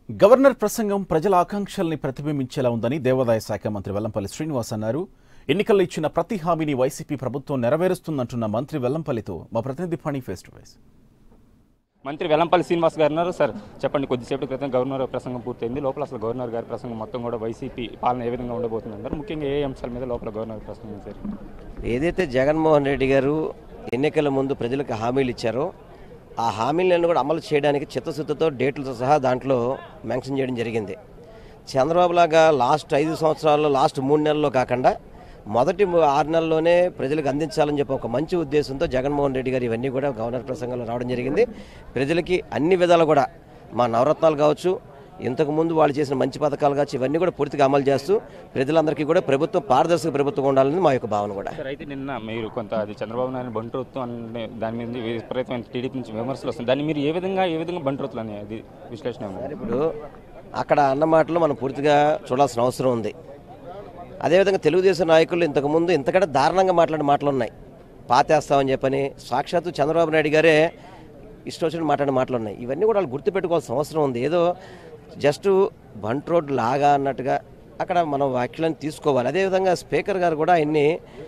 Governor ప్రసంగం ప్రజల ఆకాంక్షల్ని ప్రతిబింబించేలా ఉందని దేవాదాయ శాఖ మంత్రి వెల్లంపల్లి శ్రీనివాస్ అన్నారు ఎన్నికల్లో ఇచ్చిన ప్రతి హామీని వైసీపీ ప్రభుత్వం నెరవేరుస్తుందంటున్న మంత్రి వెల్లంపల్లితో మా ప్రతినిధి ఫణి ఫేస్ టు ఫేస్ మంత్రి వెల్లంపల్లి శ్రీనివాస్ గారు ఉన్నారు సార్ చెప్పండి కొద్దిసేపటి క్రితం గవర్నర్ ప్రసంగం పూర్తయింది లోపల అసలు గవర్నర్ గారి ప్రసంగం మొత్తం కూడా వైసీపీ పాలన ఏ విధంగా ఉండబోతుంది అన్నారు ముఖ్యంగా ఏ అంశాల మీద లోపల గవర్నర్ ప్రసంగం సార్ ఏదైతే జగన్మోహన్ రెడ్డి గారు ఎన్నికల ముందు ప్రజలకు హామీలు ఇచ్చారో ఆ హామీలను కూడా అమలు చేయడానికి చిత్తశుద్ధితో డేట్లతో సహా దాంట్లో మెన్షన్ చేయడం జరిగింది చంద్రబాబు లాగా లాస్ట్ ఐదు సంవత్సరాల్లో లాస్ట్ మూడు నెలల్లో కాకుండా మొదటి ము- ఆరు నెలల్లోనే ప్రజలకు అందించాలని చెప్పి ఒక మంచి ఉద్దేశంతో జగన్మోహన్ రెడ్డి గారు ఇవన్నీ కూడా గవర్నర్ ప్రసంగంలో రావడం జరిగింది ప్రజలకి అన్ని విధాలు కూడా మా నవరత్నాలు కావచ్చు ఇంతకు ముందు వాళ్ళు చేసిన మంచి పథకాలు కావచ్చు ఇవన్నీ కూడా పూర్తిగా అమలు చేస్తూ ప్రజలందరికీ కూడా ప్రభుత్వం పారదర్శక ప్రభుత్వం ఉండాలని మా యొక్క భావన కూడా సార్ అయితే నిన్న మీరు కొంత అది చంద్రబాబు నాయుడు బంట్రోత్తు అనే దాని మీద విపరీతమైన టీడీపీ నుంచి విమర్శలు వస్తుంది దాన్ని మీరు ఏ విధంగా ఏ విధంగా బంట్రోత్తులు అని అది విశ్లేషణ ఏమన్నా? మరి ఇప్పుడు అక్కడ అన్న మాటలు మనం పూర్తిగా చూడాల్సిన అవసరం ఉంది అదేవిధంగా తెలుగుదేశం నాయకులు ఇంతకుముందు ఇంతకంటే దారుణంగా మాట్లాడిన మాటలు ఉన్నాయి పాతేస్తామని చెప్పని సాక్షాత్తు చంద్రబాబు నాయుడు గారే ఇష్టం వచ్చిన మాట్లాడిన మాటలు ఉన్నాయి ఇవన్నీ కూడా వాళ్ళు గుర్తుపెట్టుకోవాల్సిన అవసరం ఉంది ఏదో జస్ట్ బంట్ రోడ్ లాగా అన్నట్టుగా అక్కడ మనం వ్యాఖ్యలను తీసుకోవాలి అదేవిధంగా స్పీకర్ గారు కూడా ఆయన్ని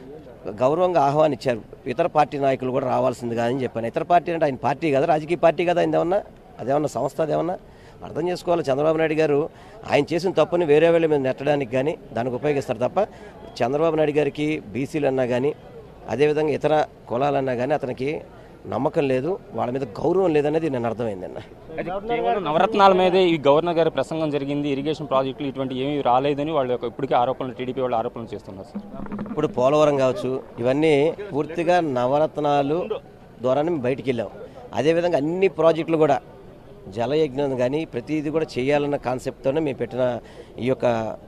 గౌరవంగా ఆహ్వానించారు ఇతర పార్టీ నాయకులు కూడా రావాల్సింది కాదని చెప్పాను ఇతర పార్టీ అంటే ఆయన పార్టీ కదా రాజకీయ పార్టీ కదా ఆయన ఏమన్నా అదేమన్నా సంస్థ అదేమన్నా అర్థం చేసుకోవాలి చంద్రబాబు నాయుడు గారు ఆయన చేసిన తప్పుని వేరే వాళ్ళ మీద నెట్టడానికి కానీ దానికి ఉపయోగిస్తారు తప్ప చంద్రబాబు నాయుడు గారికి బీసీలు అన్నా కానీ అదేవిధంగా ఇతర కులాలన్నా కానీ అతనికి నమ్మకం లేదు వాళ్ళ మీద గౌరవం లేదనేది నేను అర్థమైందన్న అది కేవలం నవరత్నాల మీదే ఈ గవర్నర్ గారి ప్రసంగం జరిగింది ఇరిగేషన్ ప్రాజెక్టులు ఇటువంటి ఏమీ రాలేదని వాళ్ళు యొక్క ఇప్పటికే ఆరోపణలు టీడీపీ వాళ్ళు ఆరోపణలు చేస్తున్నారు సార్ ఇప్పుడు పోలవరం కావచ్చు ఇవన్నీ పూర్తిగా నవరత్నాలు ద్వారానే మేము బయటికి వెళ్ళాం అదేవిధంగా అన్ని ప్రాజెక్టులు కూడా జలయజ్ఞం కానీ ప్రతిదీ కూడా చేయాలన్న కాన్సెప్ట్తోనే మేము పెట్టిన ఈ యొక్క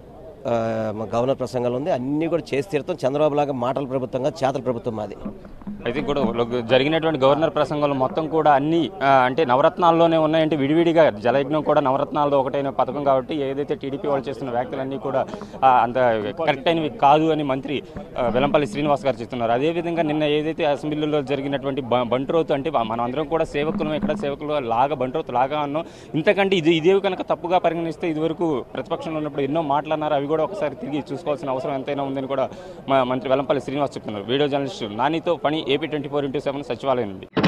ఆ, మా గవర్నర్ ప్రసంగంలో ఉంది అన్నీ కూడా చేసి తీరుతాం చంద్రబాబు లాగా మాటల ప్రభుత్వంగా చేతల ప్రభుత్వం మాది అయితే కూడా లో- జరిగినటువంటి గవర్నర్ ప్రసంగంలో మొత్తం కూడా అన్ని ఆ, అంటే నవరత్నాల్లోనే ఉన్నాయంటే విడివిడిగా జలయజ్ఞం కూడా నవరత్నాల్లో ఒకటైన పథకం కాబట్టి ఏదైతే టీడీపీ వాళ్ళు చేస్తున్న వ్యాఖ్యలన్నీ కూడా ఆ, అంత కరెక్ట్ అయినవి కాదు అని మంత్రి ఆ, వెల్లంపల్లి శ్రీనివాస్ గారు చెప్తున్నారు అదేవిధంగా నిన్న ఏదైతే అసెంబ్లీలో జరిగినటువంటి బ- బంట్రోతు అంటే మనం అందరం కూడా సేవకులు ఇక్కడ సేవకులు లాగా బంట్రోతు లాగా అన్నాం ఇంతకంటే ఇది ఇదే కనుక తప్పుగా పరిగణిస్తే ఇదివరకు ప్రతిపక్షంలో ఉన్నప్పుడు ఎన్నో మాట్లాడినారు అవి కూడా ఒకసారి తిరిగి చూసుకోవాల్సిన అవసరం ఎంతైనా ఉందని కూడా మా మంత్రి వెల్లంపల్లి శ్రీనివాస్ చెప్తున్నారు వీడియో జర్నలిస్ట్ నానితో పని AP twenty four into seven సచివాలయం నుండి